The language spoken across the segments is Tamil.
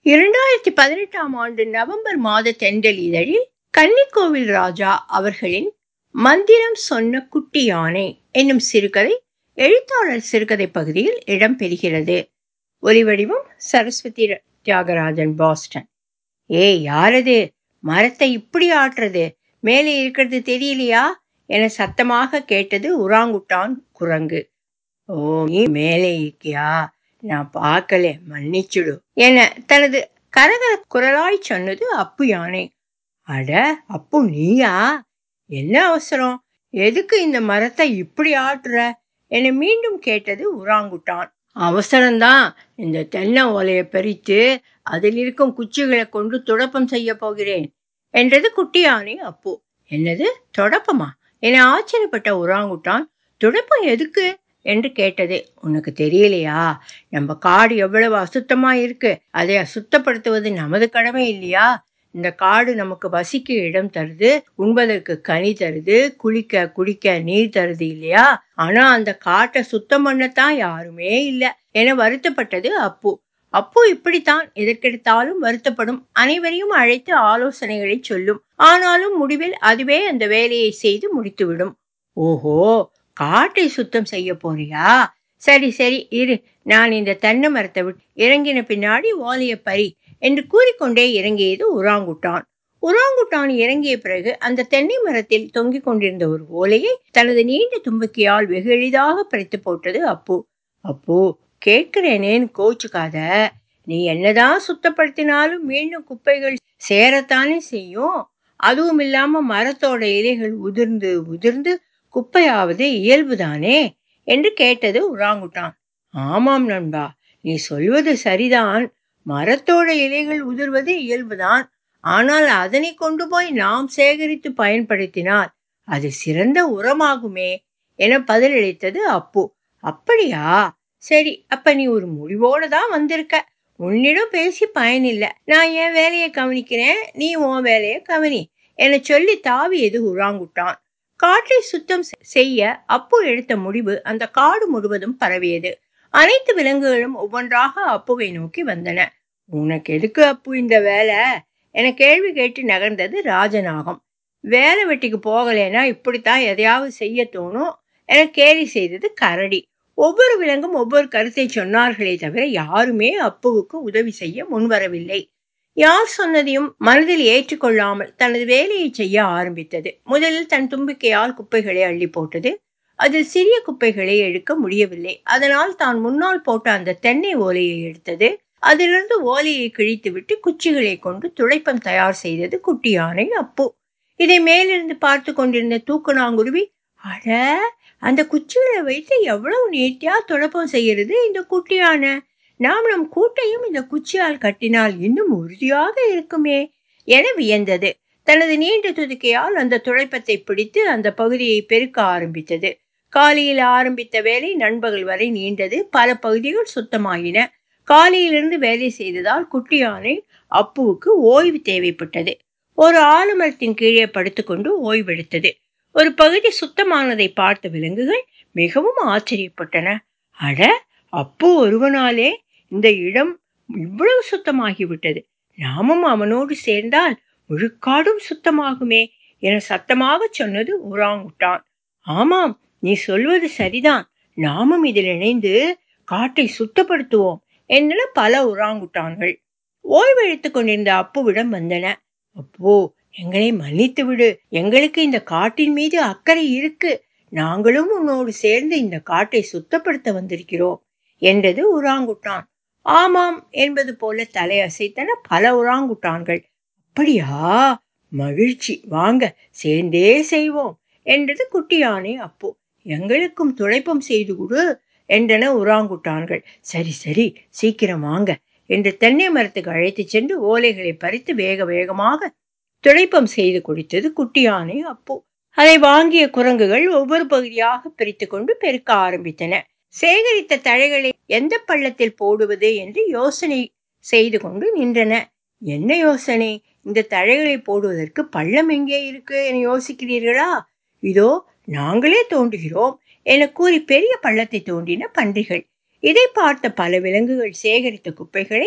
இரண்டாயிரத்தி பதினெட்டாம் ஆண்டு நவம்பர் மாத தென்றல் இதழில் கன்னிக்கோவில் ராஜா அவர்களின் மந்திரம் சொன்ன குட்டி யானை என்னும் சிறுகதை எழுத்தாளர் சிறுகதை பகுதியில் இடம்பெறுகிறது ஒலிவடிவம் சரஸ்வதி தியாகராஜன் பாஸ்டன் ஏய் யாரது மரத்தை இப்படி ஆட்டுறது மேலே இருக்கிறது தெரியலையா என சத்தமாக கேட்டது உராங்குட்டான் குரங்கு ஓ நீ மேலே இருக்கியா நான் பார்க்கல மன்னிச்சுடு என தனது கரகர குரலாய் சொன்னது அப்பு யானை அட அப்பு நீயா என்ன அவசரம் எதுக்கு இந்த மரத்தை இப்படி ஆட்டுற என மீண்டும் கேட்டது உராங்குட்டான் அவசரம்தான் இந்த தென்னை ஓலையை பறித்து அதில் இருக்கும் குச்சிகளை கொண்டு துடப்பம் செய்ய போகிறேன் என்றது குட்டி யானை அப்பு என்னது தொடப்பமா என ஆச்சரியப்பட்ட உராங்குட்டான் துடப்பம் எதுக்கு என்று கேட்டது உனக்கு தெரியலையா நம்ம காடு எவ்வளவு அசுத்தமா இருக்கு அதை அசுத்தப்படுத்துவது நமது கடமை இல்லையா இந்த காடு நமக்கு வசிக்க இடம் தருது உண்பதற்கு கனி தருது குளிக்க குடிக்க நீர் தருது இல்லையா ஆனா அந்த காட்டை சுத்தம் பண்ணத்தான் யாருமே இல்லை என வருத்தப்பட்டது அப்பு அப்பு இப்படித்தான் எதற்கெடுத்தாலும் வருத்தப்படும் அனைவரையும் அழைத்து ஆலோசனைகளை சொல்லும் ஆனாலும் முடிவில் அதுவே அந்த வேலையை செய்து முடித்துவிடும் ஓஹோ காட்டை சுத்தம் செய்ய போறியா சரி சரி இரு நான் இந்த தென்னை மரத்தை விட்டு இறங்கின பின்னாடி ஓலைய பறி என்று கூறிக்கொண்டே இறங்கியது உராங்குட்டான் உராங்குட்டான் இறங்கிய பிறகு அந்த தென்னை மரத்தில் தொங்கிக் கொண்டிருந்த ஒரு ஓலையை தனது நீண்ட தும்பிக்கையால் வெகு எளிதாக பறித்து போட்டது அப்பு அப்பு கேட்கிறேனேன்னு கோச்சுக்காத நீ என்னதான் சுத்தப்படுத்தினாலும் மீண்டும் குப்பைகள் சேரத்தானே செய்யும் அதுவும் இல்லாம மரத்தோட இலைகள் உதிர்ந்து உதிர்ந்து குப்பையாவது இயல்புதானே என்று கேட்டது உராங்குட்டான் ஆமாம் நண்பா நீ சொல்வது சரிதான் மரத்தோட இலைகள் உதிர்வது இயல்புதான் ஆனால் அதனை கொண்டு போய் நாம் சேகரித்து பயன்படுத்தினால் அது சிறந்த உரமாகுமே என பதிலளித்தது அப்பு அப்படியா சரி அப்ப நீ ஒரு முடிவோட தான் வந்திருக்க உன்னிடம் பேசி பயனில்லை நான் என் வேலையை கவனிக்கிறேன் நீ உன் வேலையை கவனி என சொல்லி தாவியது உராங்குட்டான் காற்றை சுத்தம் செய்ய அப்பு எடுத்த முடிவு அந்த காடு முழுவதும் பரவியது அனைத்து விலங்குகளும் ஒவ்வொன்றாக அப்புவை நோக்கி வந்தன உனக்கு எதுக்கு அப்பு இந்த வேலை என கேள்வி கேட்டு நகர்ந்தது ராஜநாகம் வேலை வெட்டிக்கு போகலைன்னா இப்படித்தான் எதையாவது செய்ய தோணும் என கேலி செய்தது கரடி ஒவ்வொரு விலங்கும் ஒவ்வொரு கருத்தை சொன்னார்களே தவிர யாருமே அப்புவுக்கு உதவி செய்ய முன்வரவில்லை யார் சொன்னதையும் மனதில் ஏற்றுக்கொள்ளாமல் தனது வேலையை செய்ய ஆரம்பித்தது முதலில் தன் தும்பிக்கையால் குப்பைகளை அள்ளி போட்டது அதில் சிறிய குப்பைகளை எடுக்க முடியவில்லை அதனால் தான் முன்னால் போட்ட அந்த தென்னை ஓலையை எடுத்தது அதிலிருந்து ஓலையை கிழித்துவிட்டு குச்சிகளை கொண்டு துடைப்பம் தயார் செய்தது குட்டி யானை அப்பு இதை மேலிருந்து பார்த்து கொண்டிருந்த தூக்குநாங்குருவி அட அந்த குச்சிகளை வைத்து எவ்வளவு நேர்த்தியா துடைப்பம் செய்யறது இந்த குட்டியான நாம் நம் கூட்டையும் இந்த குச்சியால் கட்டினால் இன்னும் உறுதியாக இருக்குமே என வியந்தது தனது நீண்ட துதுக்கையால் அந்த துடைப்பத்தை பிடித்து அந்த பகுதியை பெருக்க ஆரம்பித்தது காலையில் ஆரம்பித்த வேலை நண்பகல் வரை நீண்டது பல பகுதிகள் சுத்தமாகின காலையிலிருந்து வேலை செய்ததால் குட்டி யானை அப்புவுக்கு ஓய்வு தேவைப்பட்டது ஒரு ஆலமரத்தின் கீழே படுத்துக்கொண்டு ஓய்வெடுத்தது ஒரு பகுதி சுத்தமானதை பார்த்த விலங்குகள் மிகவும் ஆச்சரியப்பட்டன அட அப்பு ஒருவனாலே இந்த இடம் இவ்வளவு சுத்தமாகிவிட்டது நாமும் அவனோடு சேர்ந்தால் முழுக்காடும் சுத்தமாகுமே என சத்தமாக சொன்னது உராங்குட்டான் ஆமாம் நீ சொல்வது சரிதான் நாமும் இதில் இணைந்து காட்டை சுத்தப்படுத்துவோம் என்றன பல உராங்குட்டான்கள் ஓய்வெடுத்துக் கொண்டிருந்த அப்புவிடம் வந்தன அப்போ எங்களை மன்னித்து விடு எங்களுக்கு இந்த காட்டின் மீது அக்கறை இருக்கு நாங்களும் உன்னோடு சேர்ந்து இந்த காட்டை சுத்தப்படுத்த வந்திருக்கிறோம் என்றது உராங்குட்டான் ஆமாம் என்பது போல தலையசைத்தன பல உராங்குட்டான்கள் அப்படியா மகிழ்ச்சி வாங்க சேர்ந்தே செய்வோம் என்றது குட்டி யானை அப்போ எங்களுக்கும் துடைப்பம் செய்து கொடு என்றன உராங்குட்டான்கள் சரி சரி சீக்கிரம் வாங்க என்று தென்னை மரத்துக்கு அழைத்து சென்று ஓலைகளை பறித்து வேக வேகமாக துடைப்பம் செய்து கொடுத்தது குட்டி யானை அப்போ அதை வாங்கிய குரங்குகள் ஒவ்வொரு பகுதியாக பிரித்து கொண்டு பெருக்க ஆரம்பித்தன சேகரித்த தழைகளை எந்த பள்ளத்தில் போடுவது என்று யோசனை செய்து கொண்டு நின்றன என்ன யோசனை இந்த தழைகளை போடுவதற்கு பள்ளம் எங்கே இருக்கு என யோசிக்கிறீர்களா இதோ நாங்களே தோண்டுகிறோம் என கூறி பெரிய பள்ளத்தை தோண்டின பன்றிகள் இதை பார்த்த பல விலங்குகள் சேகரித்த குப்பைகளை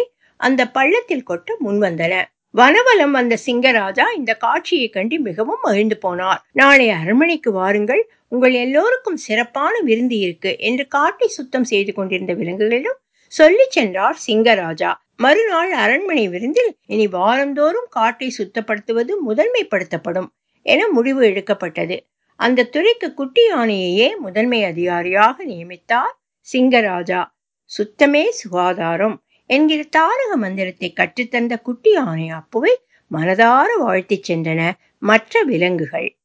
அந்த பள்ளத்தில் கொட்ட முன்வந்தன வனவலம் வந்த சிங்கராஜா இந்த காட்சியை கண்டு மிகவும் மகிழ்ந்து போனார் நாளை அரண்மனைக்கு வாருங்கள் உங்கள் எல்லோருக்கும் சிறப்பான விருந்து இருக்கு என்று காட்டை சுத்தம் செய்து கொண்டிருந்த விலங்குகளிடம் சொல்லி சென்றார் சிங்கராஜா மறுநாள் அரண்மனை விருந்தில் இனி வாரந்தோறும் காட்டை சுத்தப்படுத்துவது முதன்மைப்படுத்தப்படும் என முடிவு எடுக்கப்பட்டது அந்த துறைக்கு குட்டி யானையையே முதன்மை அதிகாரியாக நியமித்தார் சிங்கராஜா சுத்தமே சுகாதாரம் என்கிற தாரக மந்திரத்தை கற்றுத்தந்த குட்டி யானை அப்புவை மனதார வாழ்த்திச் சென்றன மற்ற விலங்குகள்